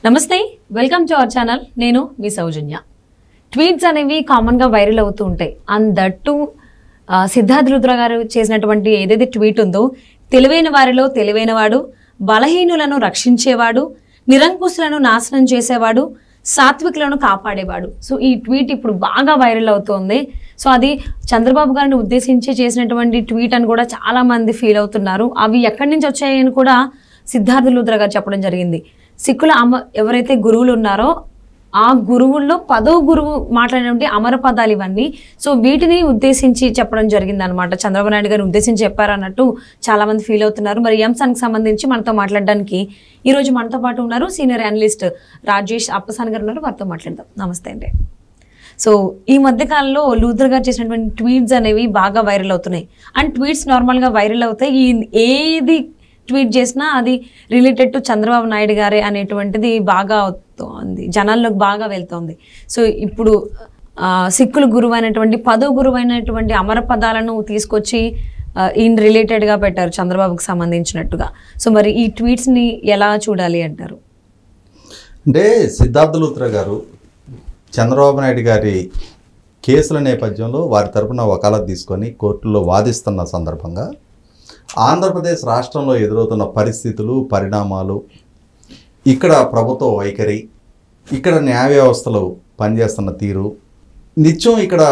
నమస్తే welcome to our channel నేను మీ సౌజన్య tweets అనేవి కామన్గా వైరల్ అవుతూ ఉంటాయి అండ్ దట్టు సిద్ధార్థ్ రుద్ర గారు చేసినటువంటి ఏదైతే ట్వీట్ ఉందో తెలివైన వారిలో తెలివైన వాడు బలహీనులను రక్షించేవాడు నిరంకుశులను నాశనం చేసేవాడు సాత్వికులను కాపాడేవాడు సో ఈ ట్వీట్ ఇప్పుడు బాగా వైరల్ అవుతోంది సో అది చంద్రబాబు గారిని ఉద్దేశించి చేసినటువంటి ట్వీట్ అని కూడా చాలా మంది ఫీల్ అవుతున్నారు అవి ఎక్కడి నుంచి వచ్చాయని కూడా సిద్ధార్థ లుద్ర గారు చెప్పడం జరిగింది సిక్కుల అమ ఎవరైతే గురువులు ఉన్నారో ఆ గురువుల్లో పదో గురువు మాట్లాడినటువంటి అమర పదాలు ఇవన్నీ సో వీటిని ఉద్దేశించి చెప్పడం జరిగింది అనమాట చంద్రబాబు నాయుడు గారిని ఉద్దేశించి చెప్పారన్నట్టు చాలా మంది ఫీల్ అవుతున్నారు మరి ఈ అంశానికి సంబంధించి మనతో మాట్లాడడానికి ఈ రోజు మనతో పాటు ఉన్నారు సీనియర్ అనలిస్ట్ రాజేష్ అప్పసాన్ గారు ఉన్నారు వారితో మాట్లాడదాం నమస్తే అండి సో ఈ మధ్య కాలంలో లూథర్ గారు చేసినటువంటి ట్వీట్స్ అనేవి బాగా వైరల్ అవుతున్నాయి అండ్ ట్వీట్స్ నార్మల్గా వైరల్ అవుతాయి ఈ ఏది ట్వీట్ చేసినా అది రిలేటెడ్ టు చంద్రబాబు నాయుడు గారే అనేటువంటిది బాగా అవుతోంది జనాల్లోకి బాగా వెళ్తోంది సో ఇప్పుడు ఆ, సిక్కులు గురువు అయినటువంటి పదో గురువు అయినటువంటి అమర పదాలను తీసుకొచ్చి ఆ, ఈయన రిలేటెడ్గా పెట్టారు చంద్రబాబుకు సంబంధించినట్టుగా సో మరి ఈ ట్వీట్స్ని ఎలా చూడాలి అంటారు అంటే సిద్ధార్థ లూత్రా గారు చంద్రబాబు నాయుడు గారి కేసుల నేపథ్యంలో వారి తరపున వకాలత్ తీసుకొని కోర్టులో వాదిస్తున్న సందర్భంగా ఆంధ్రప్రదేశ్ రాష్ట్రంలో ఎదురవుతున్న పరిస్థితులు పరిణామాలు ఇక్కడ ప్రభుత్వ వైఖరి ఇక్కడ న్యాయ వ్యవస్థలు పనిచేస్తున్న తీరు నిత్యం ఇక్కడ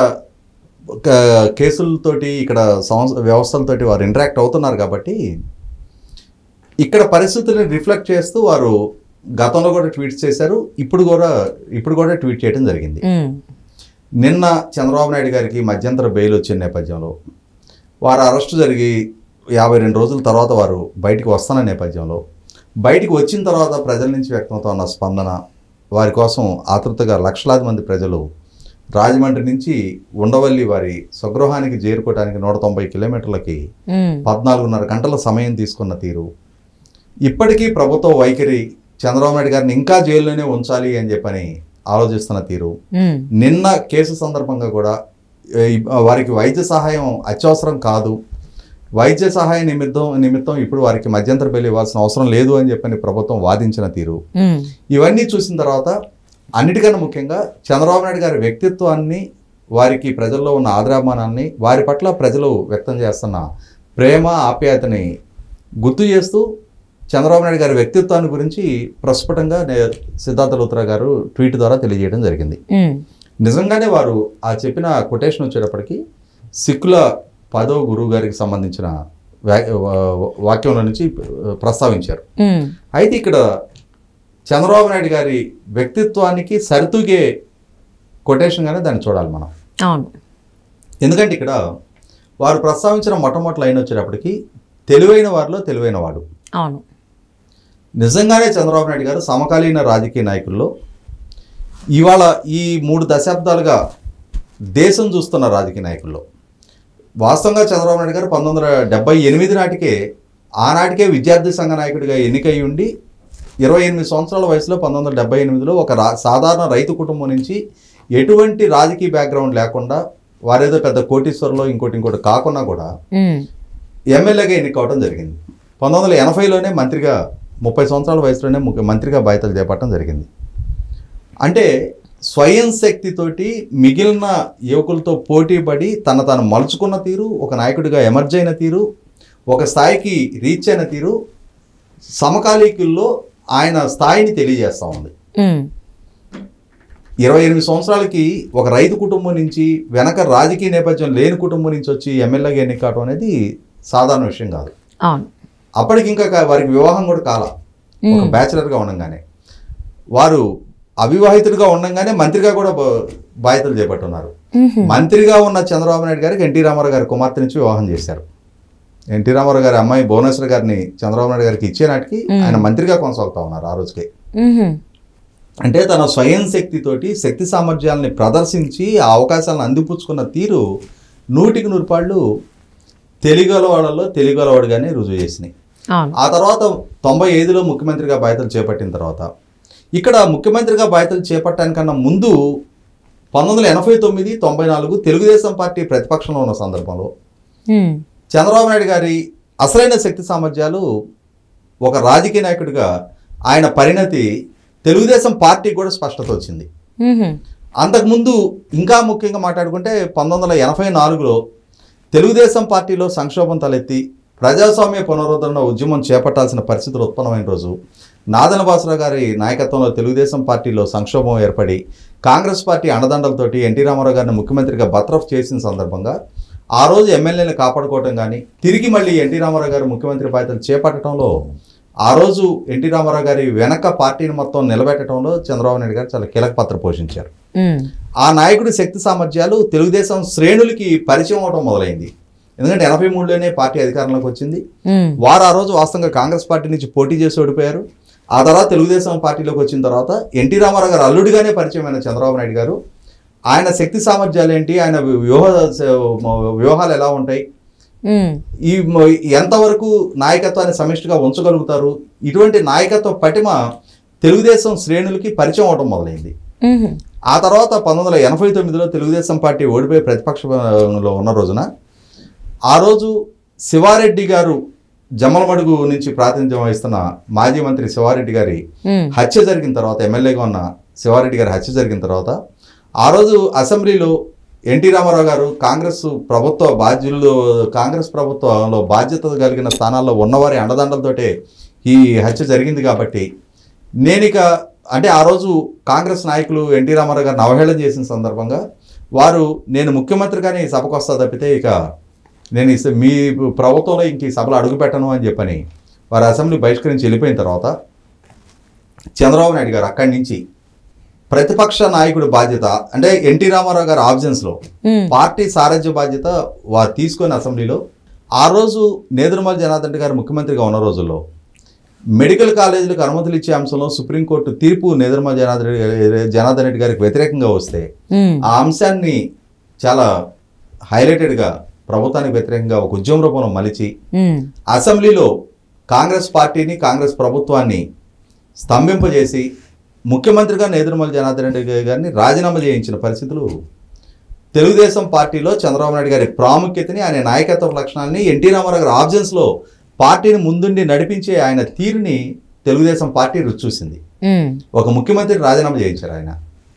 క- కేసులతోటి ఇక్కడ సంస్థ వ్యవస్థలతోటి వారు ఇంటరాక్ట్ అవుతున్నారు కాబట్టి ఇక్కడ పరిస్థితులను రిఫ్లెక్ట్ చేస్తూ వారు గతంలో కూడా ట్వీట్స్ చేశారు ఇప్పుడు కూడా ఇప్పుడు కూడా ట్వీట్ చేయడం జరిగింది నిన్న చంద్రబాబు నాయుడు గారికి మధ్యంతర బెయిల్ వచ్చిన నేపథ్యంలో వారు అరెస్టు జరిగి యాభై రెండు రోజుల తర్వాత వారు బయటికి వస్తున్న నేపథ్యంలో బయటికి వచ్చిన తర్వాత ప్రజల నుంచి వ్యక్తమవుతున్న స్పందన వారి కోసం ఆతృతగా లక్షలాది మంది ప్రజలు రాజమండ్రి నుంచి ఉండవల్లి వారి స్వగృహానికి చేరుకోవడానికి నూట తొంభై కిలోమీటర్లకి పద్నాలుగున్నర గంటల సమయం తీసుకున్న తీరు ఇప్పటికీ ప్రభుత్వ వైఖరి చంద్రబాబు నాయుడు గారిని ఇంకా జైల్లోనే ఉంచాలి అని చెప్పని ఆలోచిస్తున్న తీరు నిన్న కేసు సందర్భంగా కూడా ఏ, వారికి వైద్య సహాయం అత్యవసరం కాదు వైద్య సహాయ నిమిత్తం నిమిత్తం ఇప్పుడు వారికి మధ్యంతర బెయిల్ ఇవ్వాల్సిన అవసరం లేదు అని చెప్పని ప్రభుత్వం వాదించిన తీరు ఇవన్నీ చూసిన తర్వాత అన్నిటికన్నా ముఖ్యంగా చంద్రబాబు నాయుడు గారి వ్యక్తిత్వాన్ని వారికి ప్రజల్లో ఉన్న ఆదరాభిమానాన్ని వారి పట్ల ప్రజలు వ్యక్తం చేస్తున్న ప్రేమ ఆప్యాయతని గుర్తు చేస్తూ చంద్రబాబు నాయుడు గారి వ్యక్తిత్వాన్ని గురించి ప్రస్ఫుటంగా నే- సిద్ధార్థ లూత్రా గారు ట్వీట్ ద్వారా తెలియజేయడం జరిగింది నిజంగానే వారు ఆ చెప్పిన కొటేషన్ వచ్చేటప్పటికి సిక్కుల పదో గురువు గారికి సంబంధించిన వ్యా- వా- వాక్యంలో నుంచి ప్రస్తావించారు అయితే ఇక్కడ చంద్రబాబు నాయుడు గారి వ్యక్తిత్వానికి సరితూగే కొటేషన్గానే దాన్ని చూడాలి మనం అవును ఎందుకంటే ఇక్కడ వారు ప్రస్తావించిన మొట్టమొదటి లైన్ వచ్చేటప్పటికి తెలివైన వారిలో తెలివైన వాడు అవును నిజంగానే చంద్రబాబు నాయుడు గారు సమకాలీన రాజకీయ నాయకుల్లో ఇవాళ ఈ మూడు దశాబ్దాలుగా దేశం చూస్తున్న రాజకీయ నాయకుల్లో వాస్తవంగా చంద్రబాబు నాయుడు గారు పంతొమ్మిది వందల డెబ్బై ఎనిమిది నాటికే ఆనాటికే విద్యార్థి సంఘ నాయకుడిగా ఎన్నికై ఉండి ఇరవై ఎనిమిది సంవత్సరాల వయసులో పంతొమ్మిది వందల డెబ్బై ఎనిమిదిలో ఒక రా సాధారణ రైతు కుటుంబం నుంచి ఎటువంటి రాజకీయ బ్యాక్గ్రౌండ్ లేకుండా వారేదో పెద్ద కోటీశ్వరులో ఇంకోటి ఇంకోటి కాకుండా కూడా ఎమ్మెల్యేగా ఎన్నికవడం జరిగింది పంతొమ్మిది వందల ఎనభైలోనే మంత్రిగా ముప్పై సంవత్సరాల వయసులోనే ముఖ్య మంత్రిగా బాధ్యతలు చేపట్టడం జరిగింది అంటే స్వయం శక్తితోటి మిగిలిన యువకులతో పోటీ పడి తన తాను మలుచుకున్న తీరు ఒక నాయకుడిగా ఎమర్జ్ అయిన తీరు ఒక స్థాయికి రీచ్ అయిన తీరు సమకాలీకుల్లో ఆయన స్థాయిని తెలియజేస్తూ ఉంది ఇరవై ఎనిమిది సంవత్సరాలకి ఒక రైతు కుటుంబం నుంచి వెనక రాజకీయ నేపథ్యం లేని కుటుంబం నుంచి వచ్చి ఎమ్మెల్యేగా ఎన్నికవడం అనేది సాధారణ విషయం కాదు అవును అప్పటికి ఇంకా కా- వారికి వివాహం కూడా కాల ఒక బ్యాచిలర్గా ఉండంగానే వారు అవివాహితుడిగా ఉండంగానే మంత్రిగా కూడా బ- బాధ్యతలు చేపట్టున్నారు మంత్రిగా ఉన్న చంద్రబాబు నాయుడు గారికి ఎన్టీ రామారావు గారి కుమార్తె నుంచి వివాహం చేశారు ఎన్టీ రామారావు గారి అమ్మాయి భువనేశ్వర్ గారిని చంద్రబాబు నాయుడు గారికి ఇచ్చే నాటికి ఆయన మంత్రిగా కొనసాగుతా ఉన్నారు ఆ రోజుకే అంటే తన స్వయం శక్తితోటి శక్తి సామర్థ్యాలని ప్రదర్శించి ఆ అవకాశాలను అందిపుచ్చుకున్న తీరు నూటికి నూరు పాళ్ళు తెలుగులవాడలో తెలుగులవాడుగానే రుజువు చేసినాయి అవును ఆ తర్వాత తొంభై ఐదులో ముఖ్యమంత్రిగా బాధ్యతలు చేపట్టిన తర్వాత ఇక్కడ ముఖ్యమంత్రిగా బాధ్యతలు చేపట్టడానికన్నా ముందు పంతొమ్మిది వందల ఎనభై తొమ్మిది తొంభై నాలుగు తెలుగుదేశం పార్టీ ప్రతిపక్షంలో ఉన్న సందర్భంలో ఉమ్. చంద్రబాబు నాయుడు గారి అసలైన శక్తి సామర్థ్యాలు ఒక రాజకీయ నాయకుడిగా ఆయన పరిణతి తెలుగుదేశం పార్టీకి కూడా స్పష్టత వచ్చింది మ్మ్. అంతకుముందు ఇంకా ముఖ్యంగా మాట్లాడుకుంటే పంతొమ్మిది వందల ఎనభై నాలుగులో తెలుగుదేశం పార్టీలో సంక్షోభం తలెత్తి ప్రజాస్వామ్య పునరుద్ధరణ ఉద్యమం చేపట్టాల్సిన పరిస్థితులు ఉత్పన్నమైన రోజు నాదన బాసరావు గారి నాయకత్వంలో తెలుగుదేశం పార్టీలో సంక్షోభం ఏర్పడి కాంగ్రెస్ పార్టీ అండదండలతోటి ఎన్టీ రామారావు గారిని ముఖ్యమంత్రిగా బత్రఫ్ చేసిన సందర్భంగా ఆ రోజు ఎమ్మెల్యేని కాపాడుకోవటం కానీ తిరిగి మళ్ళీ ఎన్టీ రామారావు గారు ముఖ్యమంత్రి బాధ్యతలు చేపట్టడంలో ఆ రోజు ఎన్టీ రామారావు గారి వెనక పార్టీని మొత్తం నిలబెట్టడంలో చంద్రబాబు నాయుడు గారు చాలా కీలక పాత్ర పోషించారు మ్మ్. ఆ నాయకుడి శక్తి సామర్థ్యాలు తెలుగుదేశం శ్రేణులకి పరిచయం అవడం మొదలైంది ఎందుకంటే ఎనభై మూడులోనే పార్టీ అధికారంలోకి వచ్చింది మ్మ్. వారు ఆ రోజు వాస్తవంగా కాంగ్రెస్ పార్టీ నుంచి పోటీ చేసి ఓడిపోయారు ఆ తర్వాత తెలుగుదేశం పార్టీలోకి వచ్చిన తర్వాత ఎన్టీ రామారావు గారు అల్లుడిగానే పరిచయమైన చంద్రబాబు నాయుడు గారు ఆయన శక్తి సామర్థ్యాలు ఏంటి ఆయన వ్యూహ వ్యూహాలు ఎలా ఉంటాయి మ్మ్. ఈ మ- ఎంతవరకు నాయకత్వాన్ని సమిష్టిగా ఉంచగలుగుతారు ఇటువంటి నాయకత్వ పటిమ తెలుగుదేశం శ్రేణులకి పరిచయం అవడం మొదలైంది మ్మ్. ఆ తర్వాత పంతొమ్మిది వందల ఎనభై తొమ్మిదిలో తెలుగుదేశం పార్టీ ఓడిపోయి ప్రతిపక్షంలో ఉన్న రోజున ఆ రోజు శివారెడ్డి గారు జమ్మలమడుగు నుంచి ప్రాతినిధ్యం వహిస్తున్న మాజీ మంత్రి శివారెడ్డి గారి మ్మ్. హత్య జరిగిన తర్వాత ఎమ్మెల్యేగా ఉన్న శివారెడ్డి గారి హత్య జరిగిన తర్వాత ఆ రోజు అసెంబ్లీలో ఎన్టీ రామారావు గారు కాంగ్రెస్ ప్రభుత్వ బాధ్యులు కాంగ్రెస్ ప్రభుత్వంలో బాధ్యత కలిగిన స్థానాల్లో ఉన్నవారి అండదండలతోటే ఈ హత్య జరిగింది కాబట్టి నేను ఇక అంటే ఆ రోజు కాంగ్రెస్ నాయకులు ఎన్టీ రామారావు గారిని అవహేళన చేసిన సందర్భంగా వారు నేను ముఖ్యమంత్రిగానే ఈ సభకు వస్తా తప్పితే ఇక నేను ఈ స- మీ ప్రభుత్వంలో ఇంక ఈ సభలో అడుగు పెట్టను అని చెప్పని వారు అసెంబ్లీ బహిష్కరించి వెళ్ళిపోయిన తర్వాత చంద్రబాబు నాయుడు గారు అక్కడి నుంచి ప్రతిపక్ష నాయకుడి బాధ్యత అంటే ఎన్టీ రామారావు గారి ఆబ్జెన్స్లో మ్మ్. పార్టీ సారథ్య బాధ్యత వారు తీసుకొని అసెంబ్లీలో ఆ రోజు నేదురుమల జనార్దన్ రెడ్డి గారు ముఖ్యమంత్రిగా ఉన్న రోజుల్లో మెడికల్ కాలేజీలకు అనుమతులు ఇచ్చే అంశంలో సుప్రీంకోర్టు తీర్పు నేదురుమల జనార్దన్ రెడ్డి జనార్దన్ రెడ్డి గారికి వ్యతిరేకంగా వస్తే మ్మ్. ఆ అంశాన్ని చాలా హైలైటెడ్గా ప్రభుత్వానికి వ్యతిరేకంగా ఒక ఉద్యమ రూపంలో మలిచి మ్మ్. అసెంబ్లీలో కాంగ్రెస్ పార్టీని కాంగ్రెస్ ప్రభుత్వాన్ని స్తంభింపజేసి ముఖ్యమంత్రిగా నేదురుమల జనార్దన్ రెడ్డి గారిని రాజీనామా చేయించిన పరిస్థితులు తెలుగుదేశం పార్టీలో చంద్రబాబు నాయుడు గారి ప్రాముఖ్యతని ఆయన నాయకత్వ లక్షణాన్ని ఎన్టీ రామారావు గారి ఆబ్జెన్స్లో పార్టీని ముందుండి నడిపించే ఆయన తీరుని తెలుగుదేశం పార్టీ రుచి చూసింది మ్మ్. ఒక ముఖ్యమంత్రి రాజీనామా చేయించారు ఆయన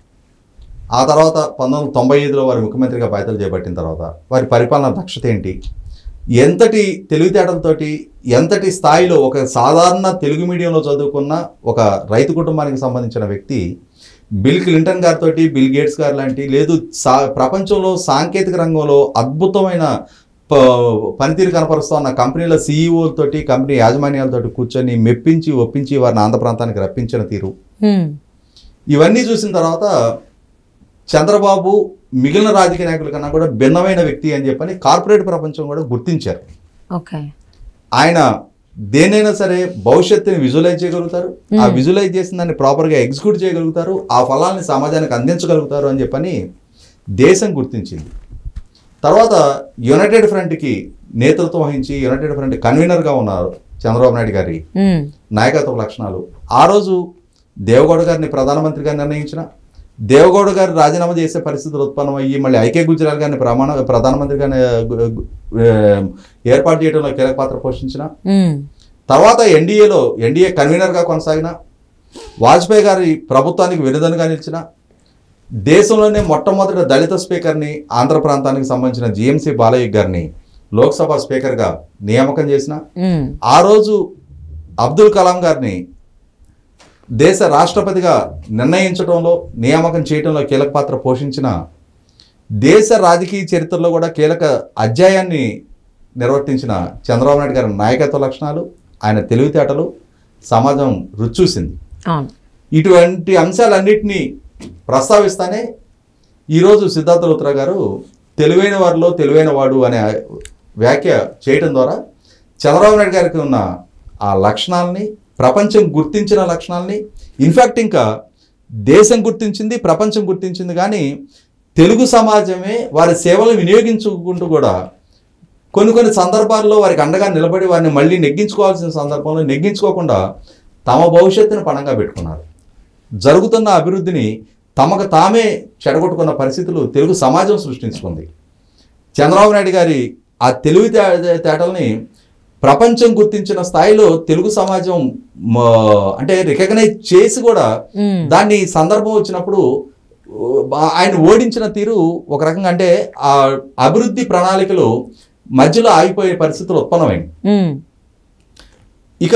ఆ తర్వాత పంతొమ్మిది వందల తొంభై ఐదులో వారి ముఖ్యమంత్రిగా బాధ్యతలు చేపట్టిన తర్వాత వారి పరిపాలన దక్షత ఏంటి ఎంతటి తెలివితేటలతోటి ఎంతటి స్థాయిలో ఒక సాధారణ తెలుగు మీడియంలో చదువుకున్న ఒక రైతు కుటుంబానికి సంబంధించిన వ్యక్తి బిల్ క్లింటన్ గారితో బిల్ గేట్స్ గారు లాంటి లేదు సా ప్రపంచంలో సాంకేతిక రంగంలో అద్భుతమైన ప- పనితీరు కనపరుస్తున్న కంపెనీల సీఈఓలతోటి కంపెనీ యాజమాన్యాలతోటి కూర్చొని మెప్పించి ఒప్పించి వారిని ఆంధ్ర ప్రాంతానికి రప్పించిన తీరు మ్మ్. ఇవన్నీ చూసిన తర్వాత చంద్రబాబు మిగిలిన రాజకీయ నాయకుల కన్నా కూడా భిన్నమైన వ్యక్తి అని చెప్పని కార్పొరేట్ ప్రపంచం కూడా గుర్తించారు ఓకే ఆయన దేనైనా సరే భవిష్యత్తుని విజువలైజ్ చేయగలుగుతారు ఆ విజువలైజ్ చేసిన దాన్ని ప్రాపర్గా ఎగ్జిక్యూట్ చేయగలుగుతారు ఆ ఫలాల్ని సమాజానికి అందించగలుగుతారు అని చెప్పని దేశం గుర్తించింది తర్వాత యునైటెడ్ ఫ్రంట్కి నేతృత్వం వహించి యునైటెడ్ ఫ్రంట్ కన్వీనర్గా ఉన్నారు చంద్రబాబు నాయుడు గారి మ్మ్. నాయకత్వ నాయకత్వ లక్షణాలు ఆ రోజు దేవగౌడ గారిని ప్రధానమంత్రిగా నిర్ణయించిన దేవగౌడ గారు రాజీనామా చేసే పరిస్థితులు ఉత్పన్నమయ్యి మళ్ళీ ఐకే గుజరాల్ గారిని ప్రమాణ ప్రధానమంత్రిగా ఏర్పాటు చేయడంలో కీలక పాత్ర పోషించిన మ్మ్. తర్వాత ఎన్డీఏలో ఎన్డీఏ కన్వీనర్గా కొనసాగిన వాజ్పేయి గారి ప్రభుత్వానికి విరుదనగా నిలిచిన దేశంలోనే మొట్టమొదటి దళిత స్పీకర్ని ఆంధ్ర ప్రాంతానికి సంబంధించిన జిఎంసి బాలయ్య గారిని లోక్సభ స్పీకర్గా నియామకం చేసిన మ్మ్. ఆ రోజు అబ్దుల్ కలాం గారిని దేశ రాష్ట్రపతిగా నిర్ణయించడంలో నియామకం చేయడంలో కీలక పాత్ర పోషించిన దేశ రాజకీయ చరిత్రలో కూడా కీలక అధ్యాయాన్ని నిర్వర్తించిన చంద్రబాబు నాయుడు గారి నాయకత్వ లక్షణాలు ఆయన తెలివితేటలు సమాజం రుచి చూసింది అవును ఇటువంటి అంశాలన్నింటినీ ప్రస్తావిస్తానే ఈరోజు సిద్ధార్థ లుత్రా గారు తెలివైన వారిలో తెలివైన వాడు అనే వ్యాఖ్య చేయటం ద్వారా చంద్రబాబు నాయుడు గారికి ఉన్న ఆ లక్షణాలని ప్రపంచం గుర్తించిన లక్షణాలని ఇన్ఫ్యాక్ట్ ఇంకా దేశం గుర్తించింది ప్రపంచం గుర్తించింది కానీ తెలుగు సమాజమే వారి సేవలు వినియోగించుకుంటూ కూడా కొన్ని కొన్ని సందర్భాల్లో వారికి అండగా నిలబడి వారిని మళ్ళీ నెగ్గించుకోవాల్సిన సందర్భంలో నెగ్గించుకోకుండా తమ భవిష్యత్తును పణంగా పెట్టుకున్నారు జరుగుతున్న అభివృద్ధిని తమకు తామే చెడగొట్టుకున్న పరిస్థితులు తెలుగు సమాజం సృష్టించుకుంది చంద్రబాబు నాయుడు గారి ఆ తెలివి తే- తేటల్ని ప్రపంచం గుర్తించిన స్థాయిలో తెలుగు సమాజం మ, అంటే రికగ్నైజ్ చేసి కూడా మ్మ్. దాన్ని సందర్భం వచ్చినప్పుడు ఆ, ఆయన ఓడించిన తీరు ఒక రకంగా అంటే ఆ అభివృద్ధి ప్రణాళికలు మధ్యలో ఆగిపోయే పరిస్థితులు ఉత్పన్నమైంది మ్మ్. ఇక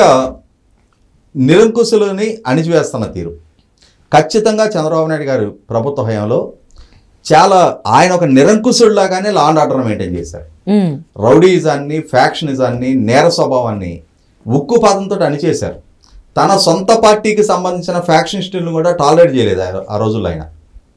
నిరంకుశులని అణిచివేస్తున్న తీరు ఖచ్చితంగా చంద్రబాబు నాయుడు గారు ప్రభుత్వ హయాంలో చాలా ఆయన ఒక నిరంకుశుడిలాగానే లా అండ్ ఆర్డర్ మెయింటైన్ చేశారు మ్మ్. రౌడీయిజాన్ని ఫ్యాక్షనిజాన్ని నేర స్వభావాన్ని ఉక్కు పాదంతో అణిచేశారు తన సొంత పార్టీకి సంబంధించిన ఫ్యాక్షనిస్టులను కూడా టాలరేట్ చేయలేదు ఆ- ఆ రోజుల్లో ఆయన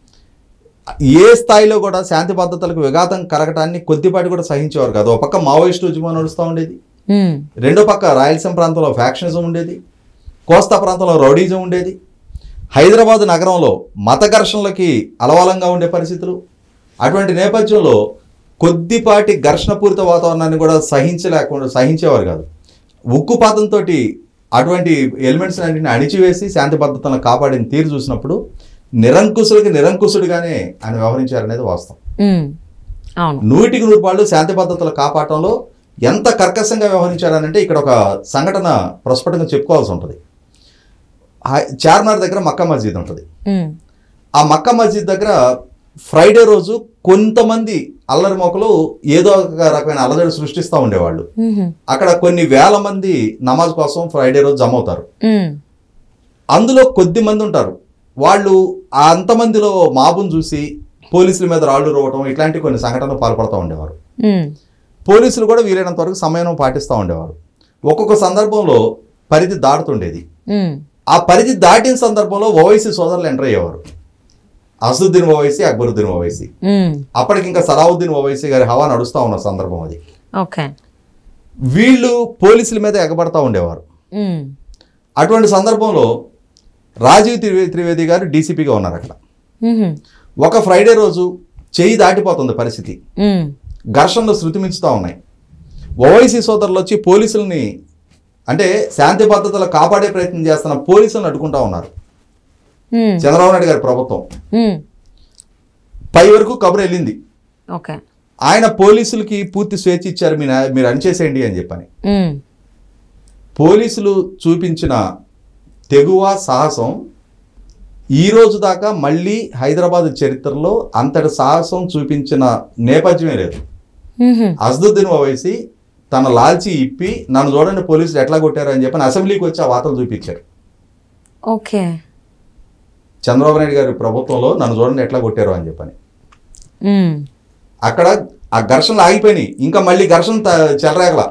ఏ స్థాయిలో కూడా శాంతి భద్రతలకు విఘాతం కలగటాన్ని కొద్దిపాటి కూడా సహించేవారు కాదు ఒక పక్క మావోయిస్టు ఉద్యమం నడుస్తూ ఉండేది మ్మ్. రెండో పక్క రాయలసీమ ప్రాంతంలో ఫ్యాక్షనిజం ఉండేది కోస్తా ప్రాంతంలో రౌడీజం ఉండేది హైదరాబాద్ నగరంలో మత ఘర్షణలకి అలవలంగా ఉండే పరిస్థితులు అటువంటి నేపథ్యంలో కొద్దిపాటి ఘర్షణపూరిత వాతావరణాన్ని కూడా సహించలేకుండా సహించేవారు కాదు ఉక్కుపాతంతో అటువంటి ఎలిమెంట్స్ అన్నింటిని అణిచివేసి శాంతి భద్రతలను కాపాడిన తీరు చూసినప్పుడు నిరంకుశుడికి నిరంకుశుడిగానే ఆయన వ్యవహరించారనేది వాస్తవం మ్మ్. అవును నూటికి నూరు పాళ్ళు శాంతి భద్రతలు కాపాడటంలో ఎంత కర్కశంగా వ్యవహరించాడనంటే ఇక్కడ ఒక సంఘటన ప్రస్ఫుటంగా చెప్పుకోవాల్సి ఉంటుంది హై- చార్మినార్ దగ్గర మక్కా మస్జిద్ ఉంటుంది మ్మ్. ఆ మక్కా మస్జిద్ దగ్గర ఫ్రైడే రోజు కొంతమంది అల్లరి మొక్కలు ఏదో ఒక రకమైన అల్లజడి సృష్టిస్తూ ఉండేవాళ్ళు మ్మ్. అక్కడ కొన్ని వేల మంది నమాజ్ కోసం ఫ్రైడే రోజు జమ అవుతారు మ్మ్. అందులో కొద్ది మంది ఉంటారు వాళ్ళు ఆ అంతమందిలో మాబును చూసి పోలీసుల మీద రాళ్ళు రోవటం ఇట్లాంటి కొన్ని సంఘటనలు పాల్పడుతూ ఉండేవారు మ్మ్. పోలీసులు కూడా వీలైనంత వరకు సమయం పాటిస్తూ ఉండేవారు ఒక్కొక్క సందర్భంలో పరిధి దాటుతుండేది మ్మ్. ఆ పరిధి దాటిన సందర్భంలో ఓవైసీ సోదరులు ఎంటర్ అయ్యేవారు అసదుద్దీన్ ఓవైసీ అక్బరుద్దీన్ ఓవైసీ మ్మ్. అప్పటికి ఇంకా సలావుద్దీన్ ఓవైసీ గారి హవా నడుస్తూ ఉన్న సందర్భం అది ఓకే వీళ్ళు పోలీసుల మీద ఎగబడతా ఉండేవారు మ్మ్. అటువంటి సందర్భంలో రాజీవ్ త్రివే- త్రివేది గారు డీసీపీగా ఉన్నారు అక్కడ మ్మ్. ఒక ఫ్రైడే రోజు చెయ్యి దాటిపోతుంది పరిస్థితి మ్మ్. ఘర్షణలు శృతిమించుతూ ఉన్నాయి ఓవైసీ సోదరులు వచ్చి పోలీసుల్ని అంటే శాంతి భద్రతలు కాపాడే ప్రయత్నం చేస్తున్న పోలీసులను అడ్డుకుంటా ఉన్నారు మ్మ్. చంద్రబాబు నాయుడు గారి ప్రభుత్వం మ్మ్. పై వరకు కబురు వెళ్ళింది ఓకే ఆయన పోలీసులకి పూర్తి స్వేచ్ఛ ఇచ్చారు మీరు మీరు అణిచేసేయండి అని చెప్పని మ్మ్. పోలీసులు చూపించిన తెగువ సాహసం ఈ రోజు దాకా మళ్ళీ హైదరాబాద్ చరిత్రలో అంతటి సాహసం చూపించిన నేపథ్యమే లేదు మ్మ్. అసదుద్దీన్ ఓవైసీ తన లాల్చీ ఇప్పి నన్ను చూడండి పోలీసులు ఎట్లా కొట్టారు అని చెప్పని అసెంబ్లీకి వచ్చి ఆ వార్తలు చూపించారు ఓకే చంద్రబాబు నాయుడు గారి ప్రభుత్వంలో నన్ను చూడండి ఎట్లా కొట్టారు అని చెప్పని మ్మ్. అక్కడ ఆ ఘర్షణలు ఆగిపోయినాయి ఇంకా మళ్ళీ ఘర్షణ త- చెలరేగల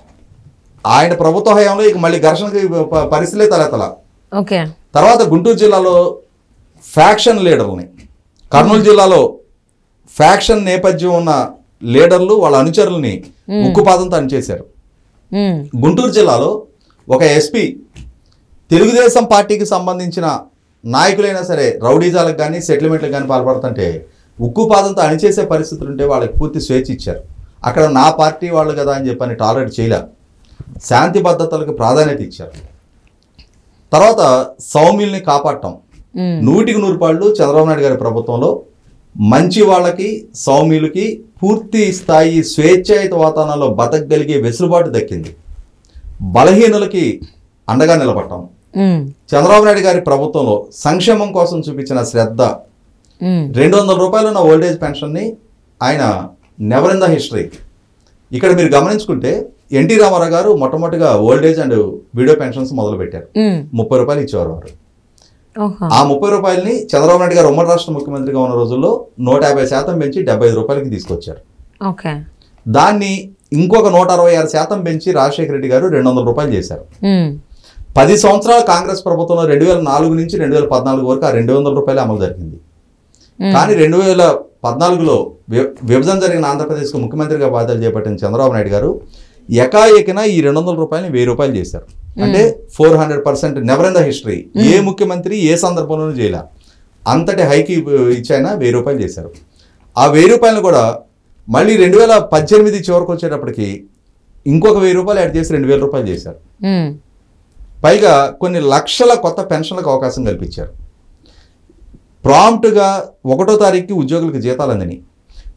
ఆయన ప్రభుత్వ హయాంలో ఇక మళ్ళీ ఘర్షణకి ప- పరిస్థితులే తలెత్తల ఓకే తర్వాత గుంటూరు జిల్లాలో ఫ్యాక్షన్ లీడర్లని కర్నూలు జిల్లాలో ఫ్యాక్షన్ నేపథ్యం ఉన్న లీడర్లు వాళ్ళ అనుచరుల్ని ఉక్కుపాదంతో అణిచేశారు మ్మ్. గుంటూరు జిల్లాలో ఒక ఎస్పీ తెలుగుదేశం పార్టీకి సంబంధించిన నాయకులైనా సరే రౌడీజాలకు కానీ సెటిల్మెంట్లకు కానీ పాల్పడుతుంటే ఉక్కు పాదంతో అణిచేసే పరిస్థితులు ఉంటే వాళ్ళకి పూర్తి స్వేచ్ఛ ఇచ్చారు అక్కడ నా పార్టీ వాళ్ళు కదా అని చెప్పని టాలరేట్ చేయలే శాంతి భద్రతలకు ప్రాధాన్యత ఇచ్చారు తర్వాత సౌమ్యుల్ని కాపాడటం మ్మ్. నూటికి నూరు పాళ్ళు చంద్రబాబు నాయుడు గారి ప్రభుత్వంలో మంచి వాళ్ళకి సౌమ్యులకి పూర్తి స్థాయి స్వేచ్ఛాయుత వాతావరణంలో బతకగలిగే వెసులుబాటు దక్కింది బలహీనులకి అండగా నిలబడటం మ్మ్. చంద్రబాబు నాయుడు గారి ప్రభుత్వంలో సంక్షేమం కోసం చూపించిన శ్రద్ధ మ్మ్. రెండు వందల రూపాయలు ఉన్న ఓల్డేజ్ పెన్షన్ని ఆయన నెవర్ ఇన్ ద హిస్టరీ ఇక్కడ మీరు గమనించుకుంటే ఎన్టీ రామారావు గారు మొట్టమొదటిగా ఓల్డేజ్ అండ్ వీడియో పెన్షన్స్ మొదలుపెట్టారు మ్మ్. ముప్పై రూపాయలు ఇచ్చేవారు వారు ఓహో ఆ ముప్పై రూపాయలని చంద్రబాబు నాయుడు గారు ఉమ్మడి రాష్ట్ర ముఖ్యమంత్రిగా ఉన్న రోజుల్లో నూట యాభై శాతం పెంచి డెబ్బై ఐదు రూపాయలకి తీసుకొచ్చారు ఓకే దాన్ని ఇంకొక నూట అరవై ఆరు శాతం పెంచి రాజశేఖర రెడ్డి గారు రెండు వందల రూపాయలు చేశారు మ్మ్. పది సంవత్సరాల కాంగ్రెస్ ప్రభుత్వంలో రెండు వేల నాలుగు నుంచి రెండు వేల పద్నాలుగు వరకు ఆ రెండు వందల రూపాయలు అమలు జరిగింది మ్మ్. కానీ రెండు వేల పద్నాలుగులో వి- విభజన జరిగిన ఆంధ్రప్రదేశ్కు ముఖ్యమంత్రిగా బాధ్యతలు చేపట్టిన చంద్రబాబు నాయుడు గారు ఎకాఎకిన ఈ రెండు వందల రూపాయలని వెయ్యి రూపాయలు చేశారు అంటే four hundred percent never in the history ఏ ముఖ్యమంత్రి ఏ సందర్భంలోనూ చేయలే అంతటి హైకి ఇచ్చైనా వెయ్యి రూపాయలు చేశారు ఆ వెయ్యి రూపాయలను కూడా మళ్ళీ రెండు వేల పద్దెనిమిది చివరికి వచ్చేటప్పటికి ఇంకొక వెయ్యి రూపాయలు యాడ్ చేసి రెండు వేల రూపాయలు చేశారు మ్మ్. పైగా కొన్ని లక్షల కొత్త పెన్షన్లకు అవకాశం కల్పించారు ప్రాంప్ట్గా ఒకటో తారీఖుకి ఉద్యోగులకు జీతాలు అందని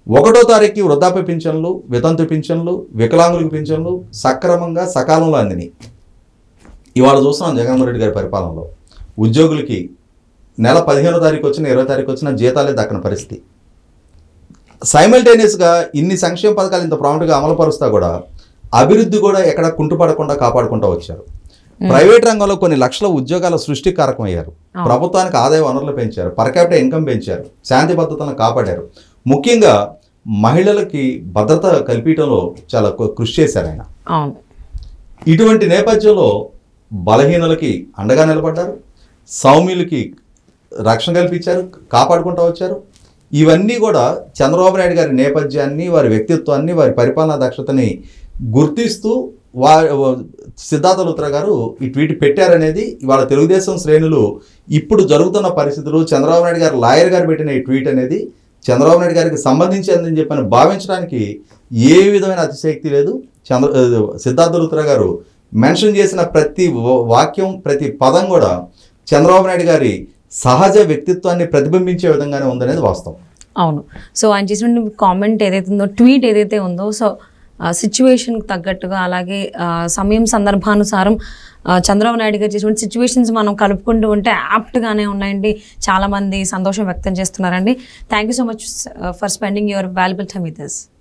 ఒకటో తారీఖు వృద్ధాప్య పింఛన్లు వితంతు పింఛన్లు వికలాంగులకు పింఛన్లు సక్రమంగా సకాలంలో అందినాయి ఇవాళ చూస్తున్నాం జగన్మోహన్ రెడ్డి గారి పరిపాలనలో ఉద్యోగులకి నెల పదిహేనో తారీఖు వచ్చిన ఇరవై తారీఖు వచ్చిన జీతాలే దక్కని పరిస్థితి సైమల్టేనియస్గా ఇన్ని సంక్షేమ పథకాలు ఇంత ప్రాముఖ్యంగా అమలు పరుస్తా కూడా అభివృద్ధి కూడా ఎక్కడ కుంటుపడకుండా కాపాడుకుంటూ వచ్చారు ప్రైవేట్ రంగంలో కొన్ని లక్షల ఉద్యోగాల సృష్టి కారకం అయ్యారు ప్రభుత్వానికి ఆదాయ వనరులు పెంచారు పర్ క్యాపిటల్ ఇన్కమ్ పెంచారు శాంతి భద్రతలను కాపాడారు ముఖ్యంగా మహిళలకి భద్రత కల్పించడంలో చాలా కు- కృషి చేశారు ఆయన అవును ఇటువంటి నేపథ్యంలో బలహీనులకి అండగా నిలబడ్డారు సౌమ్యులకి రక్షణ కల్పించారు కాపాడుకుంటూ వచ్చారు ఇవన్నీ కూడా చంద్రబాబు నాయుడు గారి నేపథ్యాన్ని వారి వ్యక్తిత్వాన్ని వారి పరిపాలనా దక్షతని గుర్తిస్తూ వా సిద్ధార్థ లుత్రా గారు ఈ ట్వీట్ పెట్టారనేది ఇవాళ తెలుగుదేశం శ్రేణులు ఇప్పుడు జరుగుతున్న పరిస్థితులు చంద్రబాబు నాయుడు గారు లాయర్ గారు పెట్టిన ఈ ట్వీట్ అనేది చంద్రబాబు నాయుడు గారికి సంబంధించిందని చెప్పని భావించడానికి ఏ విధమైన అతిశయక్తి లేదు చంద్ర ఆ, సిద్ధార్థ లుత్రా గారు మెన్షన్ చేసిన ప్రతి వ- వాక్యం ప్రతి పదం కూడా చంద్రబాబు నాయుడు గారి సహజ వ్యక్తిత్వాన్ని ప్రతిబింబించే విధంగానే ఉందనేది వాస్తవం అవును సో ఆయన చేసిన కామెంట్ ఏదైతే ఉందో ట్వీట్ ఏదైతే ఉందో సో సిచ్యువేషన్కి తగ్గట్టుగా అలాగే ఆ, సమయం సందర్భానుసారం ఆ, చంద్రబాబు నాయుడు గారు చేసిన సిచ్యువేషన్స్ మనం కలుపుకుంటూ ఉంటే యాప్ట్గానే ఉన్నాయండి చాలామంది సంతోషం వ్యక్తం చేస్తున్నారండి thank you so much for spending your valuable time with this